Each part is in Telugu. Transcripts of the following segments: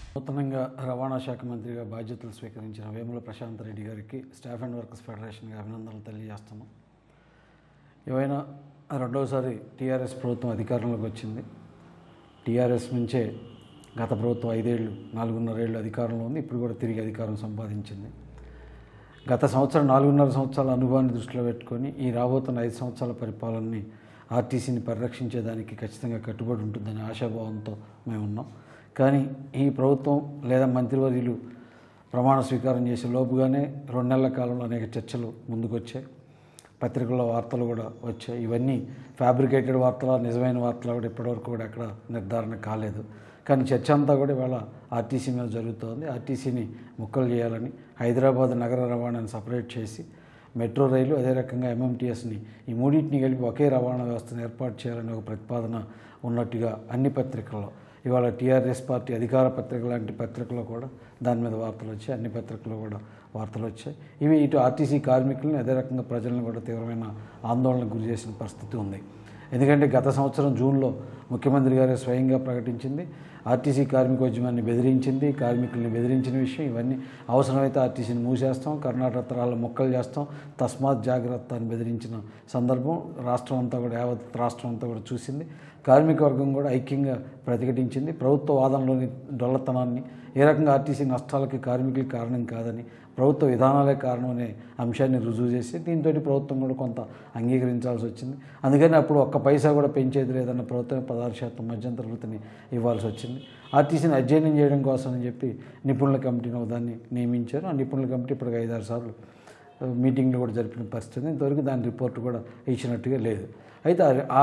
నూతనంగా రవాణా శాఖ మంత్రిగా బాధ్యతలు స్వీకరించిన వేముల ప్రశాంత్ రెడ్డి గారికి స్టాఫ్ అండ్ వర్కర్స్ ఫెడరేషన్గా అభినందనలు తెలియజేస్తున్నాం ఏవైనా రెండవసారి టీఆర్ఎస్ ప్రభుత్వం అధికారంలోకి వచ్చింది టీఆర్ఎస్ నుంచే గత ప్రభుత్వం ఐదేళ్ళు నాలుగున్నరేళ్ళు అధికారంలో ఉంది ఇప్పుడు కూడా తిరిగి అధికారం సంపాదించింది గత సంవత్సరం నాలుగున్నర సంవత్సరాల అనుభవాన్ని దృష్టిలో పెట్టుకొని ఈ రాబోతున్న ఐదు సంవత్సరాల పరిపాలనని ఆర్టీసీని పరిరక్షించేదానికి ఖచ్చితంగా కట్టుబడి ఉంటుందనే ఆశాభావంతో మేము ఉన్నాం కానీ ఈ ప్రభుత్వం లేదా మంత్రివర్యులు ప్రమాణ స్వీకారం చేసే లోపుగానే రెండు నెలల కాలంలో అనేక చర్చలు ముందుకొచ్చాయి పత్రికల్లో వార్తలు కూడా వచ్చాయి ఇవన్నీ ఫ్యాబ్రికేటెడ్ వార్తల నిజమైన వార్తలు కూడా ఇప్పటివరకు కూడా ఎక్కడ నిర్ధారణ కాలేదు కానీ చర్చ అంతా కూడా ఇవాళ ఆర్టీసీ మీద జరుగుతోంది ఆర్టీసీని ముక్కలు చేయాలని హైదరాబాద్ నగర రవాణాని సపరేట్ చేసి మెట్రో రైలు అదే రకంగా ఎంఎంటీఎస్ని ఈ మూడింటిని కలిపి ఒకే రవాణా వ్యవస్థను ఏర్పాటు చేయాలని ఒక ప్రతిపాదన ఉన్నట్టుగా అన్ని పత్రికల్లో ఇవాళ టీఆర్ఎస్ పార్టీ అధికార పత్రిక లాంటి పత్రికలో కూడా దాని మీద వార్తలు వచ్చాయి అన్ని పత్రికల్లో కూడా వార్తలు వచ్చాయి ఇవి ఇటు ఆర్టీసీ కార్మికులని అదే రకంగా ప్రజలను కూడా తీవ్రమైన ఆందోళనకు గురి చేసిన పరిస్థితి ఉంది ఎందుకంటే గత సంవత్సరం జూన్లో ముఖ్యమంత్రి గారే స్వయంగా ప్రకటించింది ఆర్టీసీ కార్మికోద్యమాన్ని బెదిరించింది కార్మికుల్ని బెదిరించిన విషయం ఇవన్నీ అవసరమైతే ఆర్టీసీని మూసేస్తాం కర్ణాటక తరాల మొక్కలు చేస్తాం తస్మాత్ జాగ్రత్త అని బెదిరించిన సందర్భం రాష్ట్రం అంతా కూడా యావత్ రాష్ట్రం అంతా కూడా చూసింది కార్మిక వర్గం కూడా ఐక్యంగా ప్రతిఘటించింది ప్రభుత్వ వాదనలోని డొల్లతనాన్ని ఏ రకంగా ఆర్టీసీ నష్టాలకి కార్మికులకి కారణం కాదని ప్రభుత్వ విధానాలే కారణం అనే అంశాన్ని రుజువు చేసి దీంతో ప్రభుత్వం కూడా కొంత అంగీకరించాల్సి వచ్చింది అందుకని అప్పుడు ఒక్క పైసా కూడా పెంచేది లేదన్న ప్రభుత్వం పదహారు శాతం మధ్యంతర వృత్తిని ఇవ్వాల్సి వచ్చింది ఆర్టీసీని అధ్యయనం చేయడం కోసం అని చెప్పి నిపుణుల కమిటీని ఒక దాన్ని నియమించారు ఆ నిపుణుల కమిటీ ఇప్పటికి ఐదారు సార్లు మీటింగ్లు కూడా జరిపిన పరిస్థితి ఉంది. ఇంతవరకు దాని రిపోర్ట్ కూడా ఇచ్చినట్టుగా లేదు అయితే ఆ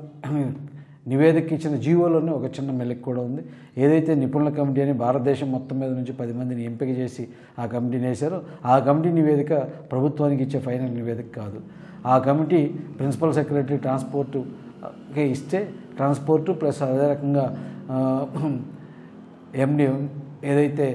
నివేదిక ఇచ్చిన జీవోలోనే ఒక చిన్న మెలిక్ కూడా ఉంది ఏదైతే నిపుణుల కమిటీ అని భారతదేశం మొత్తం మీద నుంచి పది మందిని ఎంపిక చేసి ఆ కమిటీని వేశారో ఆ కమిటీ నివేదిక ప్రభుత్వానికి ఇచ్చే ఫైనల్ నివేదిక కాదు ఆ కమిటీ ప్రిన్సిపల్ సెక్రటరీ ట్రాన్స్పోర్ట్కి ఇస్తే ట్రాన్స్పోర్టు ప్లస్ అదే రకంగా ఎండి ఏదైతే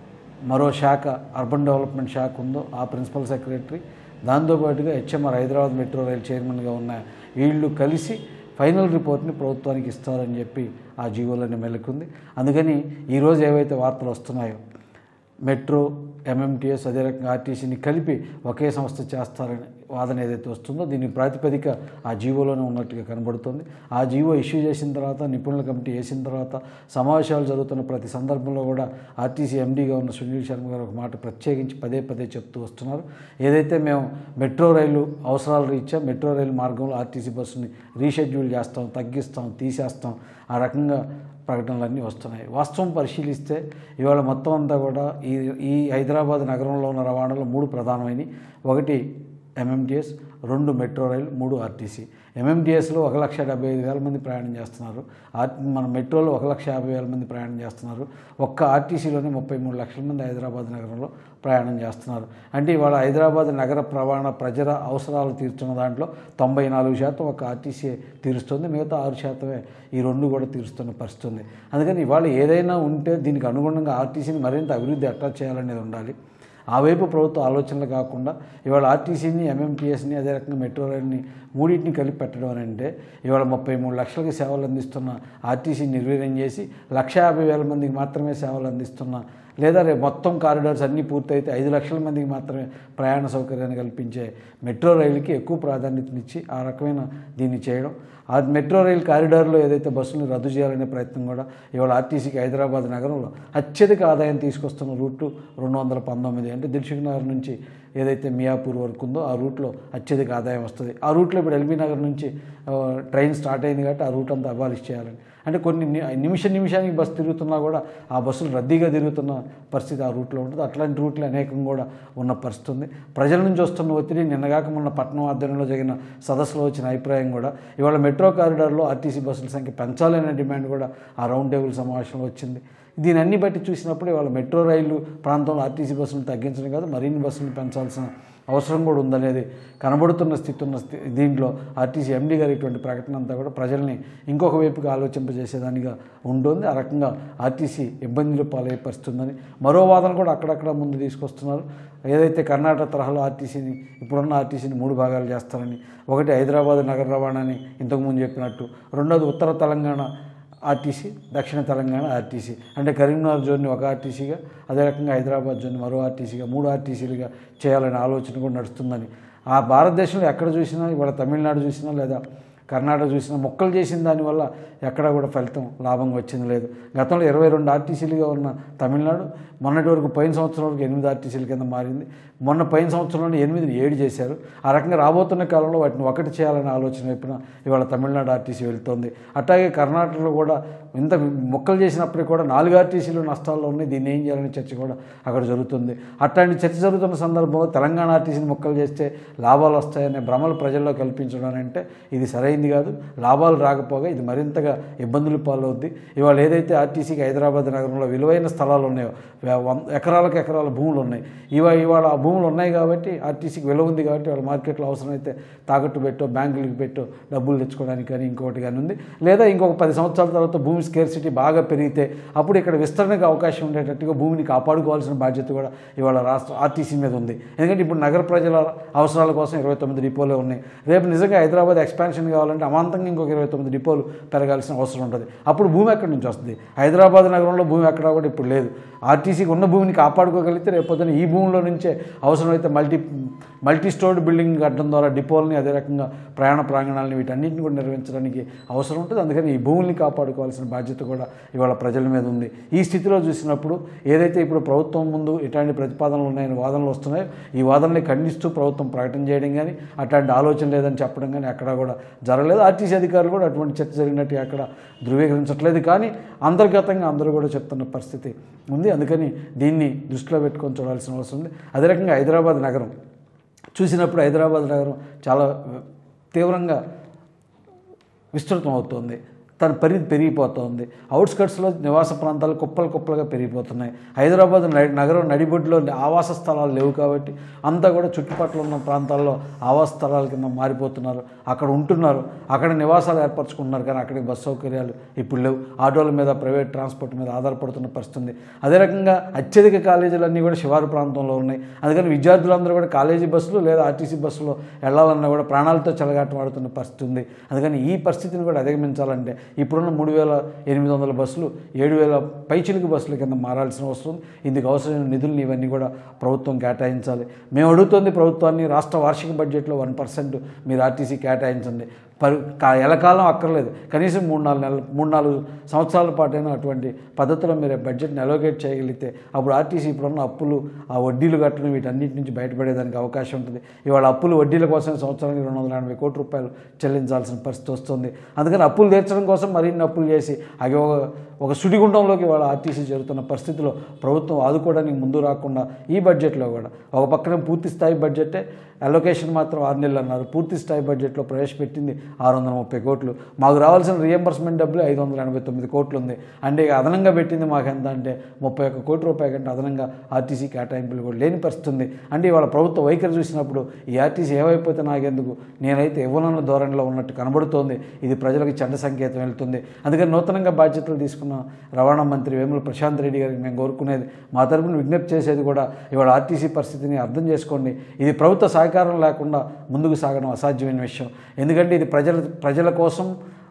మరో శాఖ అర్బన్ డెవలప్మెంట్ శాఖ ఉందో ఆ ప్రిన్సిపల్ సెక్రటరీ దాంతోపాటుగా హెచ్ఎంఆర్ హైదరాబాద్ మెట్రో రైల్ చైర్మన్గా ఉన్న వీళ్ళు కలిసి ఫైనల్ రిపోర్ట్ని ప్రభుత్వానికి ఇస్తారని చెప్పి ఆ జీవోలోనే మెలుకుంది అందుకని ఈరోజు ఏవైతే వార్తలు వస్తున్నాయో మెట్రో ఎంఎంటీఎస్ అదే రకంగా ఆర్టీసీని కలిపి ఒకే సంస్థ చేస్తారని వాదన ఏదైతే వస్తుందో దీని ప్రాతిపదిక ఆ జీవోలోనే ఉన్నట్టుగా కనబడుతుంది ఆ జీవో ఇష్యూ చేసిన తర్వాత నిపుణుల కమిటీ వేసిన తర్వాత సమావేశాలు జరుగుతున్న ప్రతి సందర్భంలో కూడా ఆర్టీసీ ఎండీగా ఉన్న సునీల్ శర్మ గారు ఒక మాట ప్రత్యేకించి పదే పదే చెప్తూ వస్తున్నారు ఏదైతే మేము మెట్రో రైలు అవసరాలు రీత్యా మెట్రో రైలు మార్గంలో ఆర్టీసీ బస్సుని రీషెడ్యూల్ చేస్తాం తగ్గిస్తాం తీసేస్తాం ఆ రకంగా ప్రకటనలన్నీ వస్తున్నాయి వాస్తవం పరిశీలిస్తే ఇవాళ మొత్తం అంతా కూడా ఈ ఈ హైదరాబాద్ నగరంలో ఉన్న రవాణాలో మూడు ప్రధానమైనవి ఒకటి ఎంఎంటీఎస్ రెండు మెట్రో రైలు మూడు ఆర్టీసీ ఎంఎంటీఎస్లో ఒక లక్ష డెబ్బై ఐదు వేల మంది ప్రయాణం చేస్తున్నారు ఆర్ మన మెట్రోలో ఒక లక్ష యాభై వేల మంది ప్రయాణం చేస్తున్నారు ఒక్క ఆర్టీసీలోనే ముప్పై మూడు లక్షల మంది హైదరాబాద్ నగరంలో ప్రయాణం చేస్తున్నారు అంటే ఇవాళ హైదరాబాద్ నగర ప్రవాణ ప్రజల అవసరాలు తీర్చున్న దాంట్లో తొంభై నాలుగు శాతం ఒక ఆర్టీసీ తీరుస్తుంది మిగతా ఆరు శాతమే ఈ రెండు కూడా తీరుస్తున్న పరిస్థితి ఉంది అందుకని ఇవాళ ఏదైనా ఉంటే దీనికి అనుగుణంగా ఆర్టీసీని మరింత అభివృద్ధి ఎట్లా చేయాలనేది ఉండాలి ఆ వైపు ప్రభుత్వ ఆలోచనలు కాకుండా ఇవాళ ఆర్టీసీని ఎంఎంటీఎస్ని అదే రకంగా మెట్రో రైల్ని మూడింటిని కలిపి పెట్టడం అని అంటే ఇవాళ ముప్పై మూడు లక్షలకి సేవలు అందిస్తున్న ఆర్టీసీని నిర్వీర్యం చేసి లక్ష యాభై వేల మందికి మాత్రమే సేవలు అందిస్తున్న లేదా రేపు మొత్తం కారిడార్స్ అన్నీ పూర్తయితే ఐదు లక్షల మందికి మాత్రమే ప్రయాణ సౌకర్యాన్ని కల్పించే మెట్రో రైలుకి ఎక్కువ ప్రాధాన్యతనిచ్చి ఆ రకమైన దీన్ని చేయడం ఆ మెట్రో రైల్ కారిడార్లో ఏదైతే బస్సులను రద్దు చేయాలనే ప్రయత్నం కూడా ఇవాళ ఆర్టీసీకి హైదరాబాద్ నగరంలో అత్యధిక ఆదాయం తీసుకొస్తున్న రూటు రెండు వందల పంతొమ్మిది అంటే దిల్సుఖ్ నగర్ నుంచి ఏదైతే మియాపూర్ వరకు ఉందో ఆ రూట్లో అత్యధిక ఆదాయం వస్తుంది ఆ రూట్లో ఇప్పుడు ఎల్బీ నగర్ నుంచి ఆ, ట్రైన్ స్టార్ట్ అయింది కాబట్టి ఆ రూట్ అంతా అబాలిష్ చేయాలని అంటే కొన్ని ని- నిమిష నిమిషానికి బస్సు తిరుగుతున్నా కూడా ఆ బస్సులు రద్దీగా తిరుగుతున్న పరిస్థితి ఆ రూట్లో ఉంటుంది అట్లాంటి రూట్లు అనేకం కూడా ఉన్న పరిస్థితి ఉంది ప్రజల నుంచి వస్తున్న ఒత్తిడి నిన్నగాక మొన్న పట్టణం ఆధ్వర్యంలో జరిగిన సదస్సులో వచ్చిన అభిప్రాయం కూడా ఇవాళ మెట్రో కారిడార్లో ఆర్టీసీ బస్సుల సంఖ్య పెంచాలనే డిమాండ్ కూడా ఆ రౌండ్ టేబుల్ సమావేశంలో వచ్చింది దీని అన్ని బట్టి చూసినప్పుడు ఇవాళ మెట్రో రైలు ప్రాంతంలో ఆర్టీసీ బస్సులను తగ్గించడం కాదు మరిన్ని బస్సులను పెంచాల్సిన అవసరం కూడా ఉందనేది కనబడుతున్న స్థితి ఉన్న స్థి దీంట్లో ఆర్టీసీ ఎండీ గారి ఇటువంటి ప్రకటన అంతా కూడా ప్రజల్ని ఇంకొక వైపుగా ఆలోచింపజేసేదానిగా ఉంటుంది ఆ రకంగా ఆర్టీసీ ఇబ్బందులు పాలయ్యే పరిస్థితి ఉందని మరో వాదన కూడా అక్కడక్కడ ముందు తీసుకొస్తున్నారు ఏదైతే కర్ణాటక తరహాలో ఆర్టీసీని ఇప్పుడున్న ఆర్టీసీని మూడు భాగాలు చేస్తారని ఒకటి హైదరాబాద్ నగర రవాణాని ఇంతకుముందు చెప్పినట్టు రెండోది ఉత్తర తెలంగాణ ఆర్టీసీ దక్షిణ తెలంగాణ ఆర్టీసీ అంటే కరీంనగర్ జోన్ని ఒక ఆర్టీసీగా అదే రకంగా హైదరాబాద్ జోన్ని మరో ఆర్టీసీగా మూడు ఆర్టీసీలుగా చేయాలనే ఆలోచన కూడా నడుస్తుందని ఆ భారతదేశంలో ఎక్కడ చూసినా ఇవాళ తమిళనాడు చూసినా లేదా కర్ణాటక చూసినా మొక్కలు చేసిన దానివల్ల ఎక్కడా కూడా ఫలితం లాభంగా వచ్చింది లేదు గతంలో ఇరవై రెండు ఆర్టీసీలుగా ఉన్న తమిళనాడు మొన్నటి వరకు పోయిన సంవత్సరం వరకు ఎనిమిది ఆర్టీసీల కింద మారింది మొన్న పోయిన సంవత్సరంలో ఎనిమిదిని ఏడు చేశారు ఆ రకంగా రాబోతున్న కాలంలో వాటిని ఒకటి చేయాలనే ఆలోచన వైపున ఇవాళ తమిళనాడు ఆర్టీసీ వెళ్తోంది అట్లాగే కర్ణాటకలో కూడా ఇంత మొక్కలు చేసినప్పటికీ కూడా నాలుగు ఆర్టీసీలు నష్టాల్లో ఉన్నాయి దీన్ని ఏం చేయాలనే చర్చ కూడా అక్కడ జరుగుతుంది అట్లాంటి చర్చ జరుగుతున్న సందర్భంలో తెలంగాణ ఆర్టీసీని మొక్కలు చేస్తే లాభాలు వస్తాయనే భ్రమలు ప్రజల్లో కల్పించడం అంటే ఇది సరైంది కాదు లాభాలు రాకపోగా ఇది మరింతగా ఇబ్బందులు పాలవుద్ది ఇవాళ ఏదైతే ఆర్టీసీకి హైదరాబాద్ నగరంలో విలువైన స్థలాలు ఉన్నాయో వే- వం- ఎకరాలకు ఎకరాల భూములు ఉన్నాయి ఇవా ఇవాళ ఆ భూములు ఉన్నాయి కాబట్టి ఆర్టీసీకి విలువ ఉంది కాబట్టి వాళ్ళ మార్కెట్లో అవసరమైతే తాకట్టు పెట్టో బ్యాంకులకు పెట్టో డబ్బులు తెచ్చుకోవడానికి కానీ ఇంకొకటి కానీ ఉంది లేదా ఇంకొక పది సంవత్సరాల తర్వాత భూమి స్కేర్సిటీ బాగా పెరిగితే అప్పుడు ఇక్కడ విస్తరణకు అవకాశం ఉండేటట్టుగా భూమిని కాపాడుకోవాల్సిన బాధ్యత కూడా ఇవాళ రాష్ట్ర ఆర్టీసీ మీద ఉంది ఎందుకంటే ఇప్పుడు నగర ప్రజల అవసరాల కోసం ఇరవై తొమ్మిది డిపోలే ఉన్నాయి రేపు నిజంగా హైదరాబాద్ ఎక్స్పాన్షన్ కావాలంటే అమాంతంగా ఇంకొక ఇరవై తొమ్మిది డిపోలు పెరగాల్సిన అవసరం ఉంటుంది అప్పుడు భూమి ఎక్కడి నుంచి వస్తుంది హైదరాబాద్ నగరంలో భూమి ఎక్కడా కూడా ఇప్పుడు లేదు ఆర్టీసీకి ఉన్న భూమిని కాపాడుకోగలిగితే రేపు పొద్దున ఈ భూమిలో నుంచే అవసరమైతే మల్టీ మల్టీ స్టోర్డ్ బిల్డింగ్ కట్టడం ద్వారా డిపోలని అదే రకంగా ప్రయాణ ప్రాంగణాలని వీటన్నిటిని కూడా నిర్వహించడానికి అవసరం ఉంటుంది అందుకని ఈ భూముల్ని కాపాడుకోవాల్సిన బాధ్యత కూడా ఇవాళ ప్రజల మీద ఉంది ఈ స్థితిలో చూసినప్పుడు ఏదైతే ఇప్పుడు ప్రభుత్వం ముందు ఇట్లాంటి ప్రతిపాదనలు ఉన్నాయని వాదనలు వస్తున్నాయో ఈ వాదనని ఖండిస్తూ ప్రభుత్వం ప్రకటన చేయడం కానీ అట్లాంటి ఆలోచన లేదని చెప్పడం కానీ అక్కడ కూడా జరగలేదు ఆర్టీసీ అధికారులు కూడా అటువంటి చర్చ జరిగినట్టు అక్కడ ధృవీకరించట్లేదు కానీ అంతర్గతంగా అందరూ కూడా చెప్తున్న పరిస్థితి ఉంది అందుకని దీన్ని దృష్టిలో పెట్టుకొని చూడాల్సిన అవసరం ఉంది అదే రకంగా హైదరాబాద్ నగరం చూసినప్పుడు హైదరాబాద్ నగరం చాలా తీవ్రంగా విస్తృతం అవుతుంది తన పరిధి పెరిగిపోతుంది అవుట్స్కట్స్లో నివాస ప్రాంతాలు కుప్పలు కుప్పలుగా పెరిగిపోతున్నాయి హైదరాబాద్ నడి నగరం నడిబొడ్డులో ఆవాస స్థలాలు లేవు కాబట్టి అంతా కూడా చుట్టుపక్కల ఉన్న ప్రాంతాల్లో ఆవాస స్థలాల కింద మారిపోతున్నారు అక్కడ ఉంటున్నారు అక్కడ నివాసాలు ఏర్పరచుకుంటున్నారు కానీ అక్కడికి బస్ సౌకర్యాలు ఇప్పుడు లేవు ఆటోల మీద ప్రైవేట్ ట్రాన్స్పోర్ట్ మీద ఆధారపడుతున్న పరిస్థితి ఉంది అదే రకంగా అత్యధిక కాలేజీలన్నీ కూడా శివారు ప్రాంతంలో ఉన్నాయి అందుకని విద్యార్థులందరూ కూడా కాలేజీ బస్సులు లేదా ఆర్టీసీ బస్సులో వెళ్ళాలన్నా కూడా ప్రాణాలతో చెలగాటం ఆడుతున్న పరిస్థితి ఉంది అందుకని ఈ పరిస్థితిని కూడా అధిగమించాలంటే ఇప్పుడున్న మూడు వేల ఎనిమిది వందల బస్సులు ఏడు వేల పైచిలుకు బస్సుల కింద మారాల్సిన అవసరం ఉంది ఇందుకు అవసరమైన నిధులను ఇవన్నీ కూడా ప్రభుత్వం కేటాయించాలి మేము అడుగుతోంది ప్రభుత్వాన్ని రాష్ట్ర వార్షిక బడ్జెట్లో వన్ పర్సెంట్ మీరు ఆర్టీసీ కేటాయించండి పరి కా- ఎలకాలం అక్కర్లేదు కనీసం మూడు నాలుగు నెలలు మూడు నాలుగు సంవత్సరాల పాటైనా అటువంటి పద్ధతిలో మీరు బడ్జెట్ని అలోకేట్ చేయగలిగితే అప్పుడు ఆర్టీసీ ఇప్పుడున్న అప్పులు ఆ వడ్డీలు కట్టడం వీటన్నిటి నుంచి బయటపడేదానికి అవకాశం ఉంటుంది ఇవాళ అప్పులు వడ్డీల కోసం సంవత్సరానికి రెండు వందల ఎనభై కోట్ల రూపాయలు చెల్లించాల్సిన పరిస్థితి వస్తుంది అందుకని అప్పులు తీర్చడం కోసం మరిన్ని అప్పులు చేసి అవి ఒక ఒక సుడిగుండంలోకి వాళ్ళ ఆర్టీసీ జరుగుతున్న పరిస్థితిలో ప్రభుత్వం ఆదుకోవడానికి ముందు రాకుండా ఈ బడ్జెట్లో కూడా ఒక పక్కన పూర్తి స్థాయి బడ్జెటే అలొకేషన్ మాత్రం ఆరు నెలలు అన్నారు పూర్తి స్థాయి బడ్జెట్లో ప్రవేశపెట్టింది ఆరు వందల ముప్పై కోట్లు మాకు రావాల్సిన రియంబర్స్మెంట్ డబ్బులు ఐదు వందల ఎనభై తొమ్మిది కోట్లు ఉంది అంటే ఇక అదనంగా పెట్టింది మాకు ఎంత అంటే ముప్పై ఒక్క కోటి రూపాయల కంటే అదనంగా ఆర్టీసీ కేటాయింపులు కూడా లేని పరిస్థితి ఉంది అంటే ఇవాళ ప్రభుత్వ వైఖరి చూసినప్పుడు ఈ ఆర్టీసీ ఏమైపోతే నాకెందుకు నేనైతే ఇవ్వనన్న ధోరణిలో ఉన్నట్టు కనబడుతోంది ఇది ప్రజలకు చెడ్డ సంకేతం వెళ్తుంది అందుకని నూతనంగా బాధ్యతలు తీసుకున్న రవాణా మంత్రి వేముల ప్రశాంత్ రెడ్డి గారికి మేము కోరుకునేది మా తరపున విజ్ఞప్తి చేసేది కూడా ఇవాళ ఆర్టీసీ పరిస్థితిని అర్థం చేసుకోండి ఇది ప్రభుత్వ సహకారం లేకుండా ముందుకు సాగడం అసాధ్యమైన విషయం ఎందుకంటే ఇది ప్రజల ప్రజల కోసం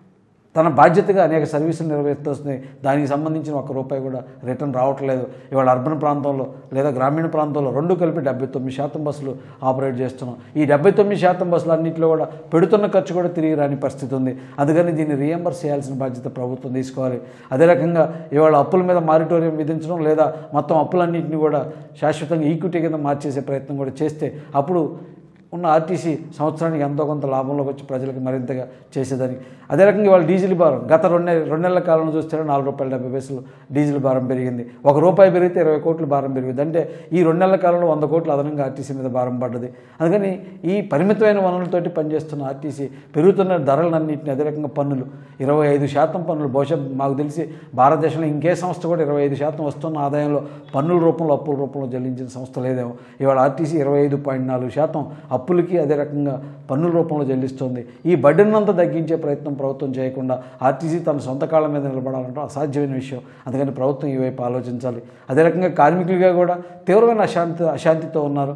తన బాధ్యతగా అనేక సర్వీసులు నిర్వహిస్తుంది దానికి సంబంధించిన ఒక్క రూపాయి కూడా రిటర్న్ రావట్లేదు ఇవాళ అర్బన్ ప్రాంతంలో లేదా గ్రామీణ ప్రాంతంలో రెండు కలిపి డెబ్బై తొమ్మిది శాతం బస్సులు ఆపరేట్ చేస్తున్నాం ఈ డెబ్బై తొమ్మిది శాతం బస్సులు అన్నింటిలో కూడా పెడుతున్న ఖర్చు కూడా తిరిగి రాని పరిస్థితి ఉంది అందుకని దీన్ని రీఎంబర్స్ చేయాల్సిన బాధ్యత ప్రభుత్వం తీసుకోవాలి అదే రకంగా ఇవాళ అప్పుల మీద మారిటోరియం విధించడం లేదా మొత్తం అప్పులన్నింటినీ కూడా శాశ్వతంగా ఈక్విటీ కింద మార్చేసే ప్రయత్నం కూడా చేస్తే అప్పుడు ఉన్న ఆర్టీసీ సంవత్సరానికి ఎంతో కొంత లాభంలోకి వచ్చి ప్రజలకు మరింతగా చేసేదానికి అదే రకంగా ఇవాళ డీజిల్ భారం గత రెండు నె- రెండు నెలల కాలంలో చూస్తే నాలుగు రూపాయల డెబ్బై పైసలు డీజిల్ భారం పెరిగింది ఒక రూపాయి పెరిగితే ఇరవై కోట్లు భారం పెరిగింది అంటే ఈ రెండు నెలల కాలంలో వంద కోట్లు అదనంగా ఆర్టీసీ మీద భారం పడ్డది అందుకని ఈ పరిమితమైన వనరులతోటి పనిచేస్తున్న ఆర్టీసీ పెరుగుతున్న ధరలన్నింటినీ అదే రకంగా పన్నులు ఇరవై ఐదు శాతం పన్నులు బహుశా మాకు తెలిసి భారతదేశంలో ఇంకే సంస్థ కూడా ఇరవై ఐదు శాతం వస్తున్న ఆదాయంలో పన్నుల రూపంలో అప్పుల రూపంలో చెల్లించిన సంస్థ లేదేమో ఇవాళ ఆర్టీసీ ఇరవై ఐదు పాయింట్ నాలుగు శాతం అప్పులకి అదే రకంగా పన్నుల రూపంలో చెల్లిస్తోంది ఈ బడ్డెనంతా తగ్గించే ప్రయత్నం ప్రభుత్వం చేయకుండా ఆర్టీసీ తన సొంత కాళ్ళ మీద నిలబడాలంటే అసాధ్యమైన విషయం అందుకని ప్రభుత్వం ఈ వైపు ఆలోచించాలి అదే రకంగా కార్మికులుగా కూడా తీవ్రమైన అశాంతి అశాంతితో ఉన్నారు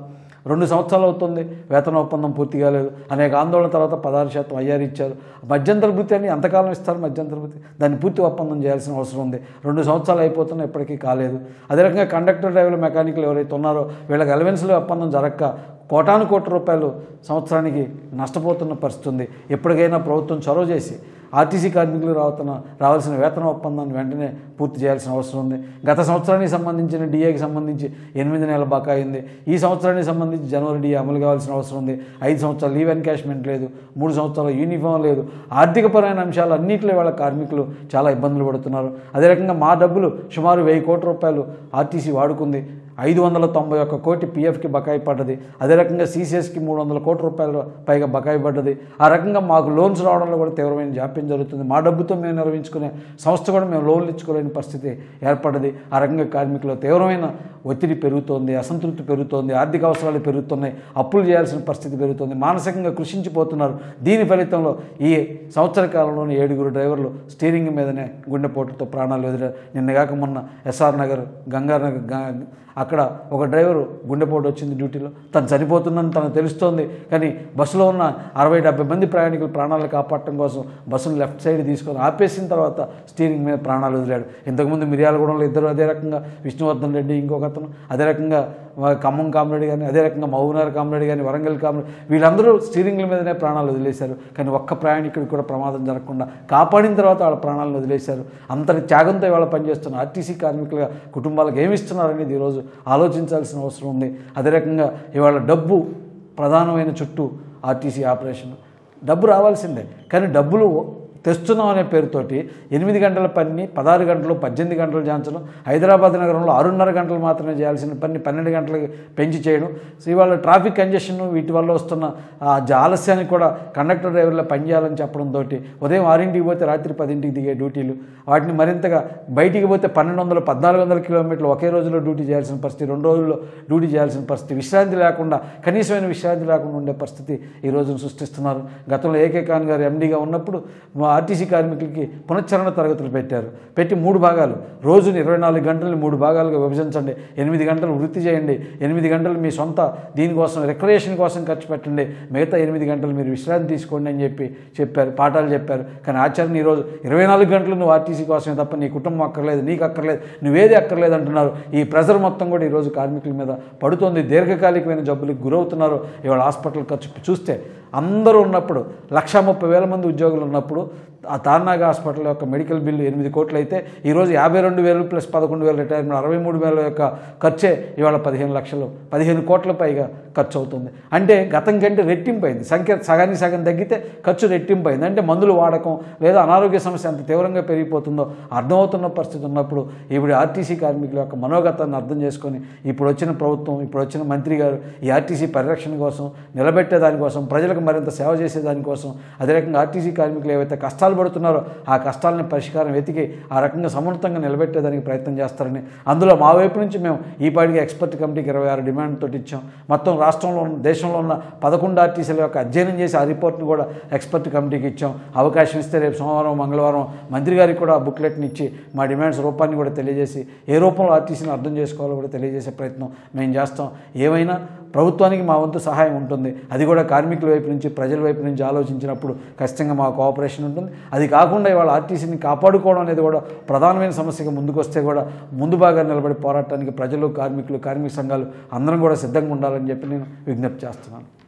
రెండు సంవత్సరాలు అవుతుంది వేతన ఒప్పందం పూర్తి కాలేదు అనేక ఆందోళన తర్వాత పదహారు శాతం ఐఆర్ ఇచ్చారు మధ్యంతర భృతి అని ఎంతకాలం ఇస్తారు మధ్యంతర భృతి దాన్ని పూర్తి ఒప్పందం చేయాల్సిన అవసరం ఉంది రెండు సంవత్సరాలు అయిపోతున్నా ఇప్పటికీ కాలేదు అదే రకంగా కండక్టర్ డ్రైవర్లు మెకానికల్ ఎవరైతే ఉన్నారో వీళ్ళకి అలవెన్స్లో ఒప్పందం జరగక కోటాను కోట్ల రూపాయలు సంవత్సరానికి నష్టపోతున్న పరిస్థితి ఉంది ఎప్పటికైనా ప్రభుత్వం చొరవ చేసి ఆర్టీసీ కార్మికులు రావుతున్న రావాల్సిన వేతన ఒప్పందాన్ని వెంటనే పూర్తి చేయాల్సిన అవసరం ఉంది గత సంవత్సరానికి సంబంధించిన డిఏకి సంబంధించి ఎనిమిది నెలల బకాయి ఉంది ఈ సంవత్సరానికి సంబంధించి జనవరి డిఏ అమలు కావాల్సిన అవసరం ఉంది ఐదు సంవత్సరాలు లీవ్ ఎన్కాష్మెంట్ లేదు మూడు సంవత్సరాలు యూనిఫామ్ లేదు ఆర్థికపరమైన అంశాలు అన్నింటిలో వాళ్ళ కార్మికులు చాలా ఇబ్బందులు పడుతున్నారు అదే రకంగా మా డబ్బులు సుమారు వెయ్యి కోట్ల రూపాయలు ఆర్టీసీ వాడుకుంది ఐదు వందల తొంభై ఒక్క కోటి పిఎఫ్కి బకాయి పడ్డది అదే రకంగా సీసీఎస్కి మూడు వందల కోట్ల రూపాయలు పైగా బకాయి పడ్డది ఆ రకంగా మాకు లోన్స్ రావడంలో కూడా తీవ్రమైన జాప్యం జరుగుతుంది మా డబ్బుతో మేము నిర్వహించుకునే సంస్థ కూడా మేము లోన్లు ఇచ్చుకోలేని పరిస్థితి ఏర్పడ్డది ఆ రకంగా కార్మికులు తీవ్రమైన ఒత్తిడి పెరుగుతోంది అసంతృప్తి పెరుగుతోంది ఆర్థిక అవసరాలు పెరుగుతున్నాయి అప్పులు చేయాల్సిన పరిస్థితి పెరుగుతుంది మానసికంగా కృషించిపోతున్నారు దీని ఫలితంలో ఈ సంవత్సర కాలంలోని ఏడుగురు డ్రైవర్లు స్టీరింగ్ మీదనే గుండెపోటుతో ప్రాణాలు వదిలారు నిన్నగాక మొన్న ఎస్ఆర్ నగర్ గంగార్ నగర్ గా- అక్కడ ఒక డ్రైవరు గుండెపోటు వచ్చింది డ్యూటీలో తను చనిపోతుందని తనకు తెలుస్తోంది కానీ బస్సులో ఉన్న అరవై డెబ్బై మంది ప్రయాణికులు ప్రాణాలు కాపాడటం కోసం బస్సును లెఫ్ట్ సైడ్ తీసుకొని ఆపేసిన తర్వాత స్టీరింగ్ మీద ప్రాణాలు వదిలాడు ఇంతకుముందు మిర్యాలగూడెంలో ఇద్దరు అదే రకంగా విష్ణువర్ధన్ రెడ్డి ఇంకొక అతను అదే రకంగా ఆ, ఖమ్మం కామ్రెడ్డి కానీ అదే రకంగా మహబూబ్నగర్ కామ్రెడ్డి కానీ వరంగల్ కామ్రెడ్డి వీళ్ళందరూ స్టీరింగ్ల మీదనే ప్రాణాలు వదిలేశారు కానీ ఒక్క ప్రయాణికుడికి కూడా ప్రమాదం జరగకుండా కాపాడిన తర్వాత వాళ్ళ ప్రాణాలను వదిలేశారు అంతటి త్యాగంతో ఇవాళ పనిచేస్తున్న ఆర్టీసీ కార్మికులుగా కుటుంబాలకు ఏమి ఇస్తున్నారనేది ఈరోజు ఆలోచించాల్సిన అవసరం ఉంది అదే రకంగా ఇవాళ డబ్బు ప్రధానమైన చుట్టూ ఆర్టీసీ ఆపరేషన్ డబ్బు రావాల్సిందే కానీ డబ్బులు తెస్తున్నాం అనే పేరుతోటి ఎనిమిది గంటల పని పదహారు గంటలు పద్దెనిమిది గంటలు చేయించడం హైదరాబాద్ నగరంలో ఆరున్నర గంటలు మాత్రమే చేయాల్సిన పని పన్నెండు గంటలకి పెంచి చేయడం సో ఇవాళ ట్రాఫిక్ కంజెషన్ వీటి వల్ల వస్తున్న ఆ జ- ఆలస్యానికి కూడా కండక్టర్ డ్రైవర్లు పనిచేయాలని చెప్పడంతో ఉదయం ఆరింటికి పోతే రాత్రి పదింటికి దిగే డ్యూటీలు వాటిని మరింతగా బయటికి పోతే పన్నెండు వందలు పద్నాలుగు వందల కిలోమీటర్లు ఒకే రోజులో డ్యూటీ చేయాల్సిన పరిస్థితి రెండు రోజుల్లో డ్యూటీ చేయాల్సిన పరిస్థితి విశ్రాంతి లేకుండా కనీసమైన విశ్రాంతి లేకుండా ఉండే పరిస్థితి ఈ రోజున సృష్టిస్తున్నారు గతంలో ఏకే ఖాన్ గారు ఎండీగా ఉన్నప్పుడు మా ఆర్టీసీ కార్మికులకి పునశ్చరణ తరగతులు పెట్టారు పెట్టి మూడు భాగాలు రోజుని ఇరవై నాలుగు గంటలు మూడు భాగాలుగా విభజించండి ఎనిమిది గంటలు వృత్తి చేయండి ఎనిమిది గంటలు మీ సొంత దీనికోసం రిక్రియేషన్ కోసం ఖర్చు పెట్టండి మిగతా ఎనిమిది గంటలు మీరు విశ్రాంతి తీసుకోండి అని చెప్పి చెప్పారు పాఠాలు చెప్పారు కానీ ఆచార్య ఈరోజు ఇరవై నాలుగు గంటలు నువ్వు ఆర్టీసీ కోసమే తప్ప నీ కుటుంబం అక్కర్లేదు నీకు అక్కర్లేదు నువ్వేది అక్కర్లేదు అంటున్నారు ఈ ప్రెజర్ మొత్తం కూడా ఈరోజు కార్మికుల మీద పడుతోంది దీర్ఘకాలికమైన జబ్బులకు గురవుతున్నారు ఇవాళ హాస్పిటల్ ఖర్చు చూస్తే అందరూ ఉన్నప్పుడు లక్ష ముప్పై వేల మంది ఉద్యోగులు ఉన్నప్పుడు ఆ తార్నాగ హాస్పిటల్ యొక్క మెడికల్ బిల్లు ఎనిమిది కోట్లు అయితే ఈరోజు యాభై రెండు వేలు ప్లస్ పదకొండు వేలు రిటైర్మెంట్ అరవై మూడు వేల యొక్క ఖర్చే ఇవాళ పదిహేను లక్షలు పదిహేను కోట్ల పైగా ఖర్చు అవుతుంది అంటే గతం కంటే రెట్టింపు అయింది సంఖ్య సగానికి సగం తగ్గితే ఖర్చు రెట్టింపు అయింది అంటే మందులు వాడకం లేదా అనారోగ్య సమస్య ఎంత తీవ్రంగా పెరిగిపోతుందో అర్థమవుతున్న పరిస్థితి ఉన్నప్పుడు ఇప్పుడు ఆర్టీసీ కార్మికుల యొక్క మనోగతాన్ని అర్థం చేసుకొని ఇప్పుడు వచ్చిన ప్రభుత్వం ఇప్పుడు వచ్చిన మంత్రి గారు ఈ ఆర్టీసీ పరిరక్షణ కోసం నిలబెట్టే దానికోసం ప్రజలకు మరింత సేవ చేసే దానికోసం అదే రకంగా ఆర్టీసీ కార్మికులు ఏవైతే కష్టాలు పడుతున్నారో ఆ కష్టాలని పరిష్కారం వెతికి ఆ రకంగా సమున్నతంగా నిలబెట్టేదానికి ప్రయత్నం చేస్తారని అందులో మా వైపు నుంచి మేము ఈ పాటికి ఎక్స్పర్ట్ కమిటీకి ఇరవై ఆరు డిమాండ్ తోటి ఇచ్చాం మొత్తం రాష్ట్రంలో ఉన్న దేశంలో ఉన్న పదకొండు ఆర్టీసీల యొక్క అధ్యయనం చేసి ఆ రిపోర్ట్ని కూడా ఎక్స్పర్ట్ కమిటీకి ఇచ్చాం అవకాశం ఇస్తే రేపు సోమవారం మంగళవారం మంత్రి గారికి కూడా ఆ బుక్లెట్ని ఇచ్చి మా డిమాండ్స్ రూపాన్ని కూడా తెలియజేసి ఏ రూపంలో ఆర్టీసీని అర్థం చేసుకోవాలో కూడా తెలియజేసే ప్రయత్నం మేము చేస్తాం ఏమైనా ప్రభుత్వానికి మా వంతు సహాయం ఉంటుంది అది కూడా కార్మికుల వైపు నుంచి ప్రజల వైపు నుంచి ఆలోచించినప్పుడు ఖచ్చితంగా మా కోఆపరేషన్ ఉంటుంది అది కాకుండా ఇవాళ ఆర్టీసీని కాపాడుకోవడం అనేది కూడా ప్రధానమైన సమస్యగా ముందుకు వస్తే కూడా ముందు బాగా నిలబడి పోరాటానికి ప్రజలు కార్మికులు కార్మిక సంఘాలు అందరం కూడా సిద్ధంగా ఉండాలని చెప్పి నేను విజ్ఞప్తి చేస్తున్నాను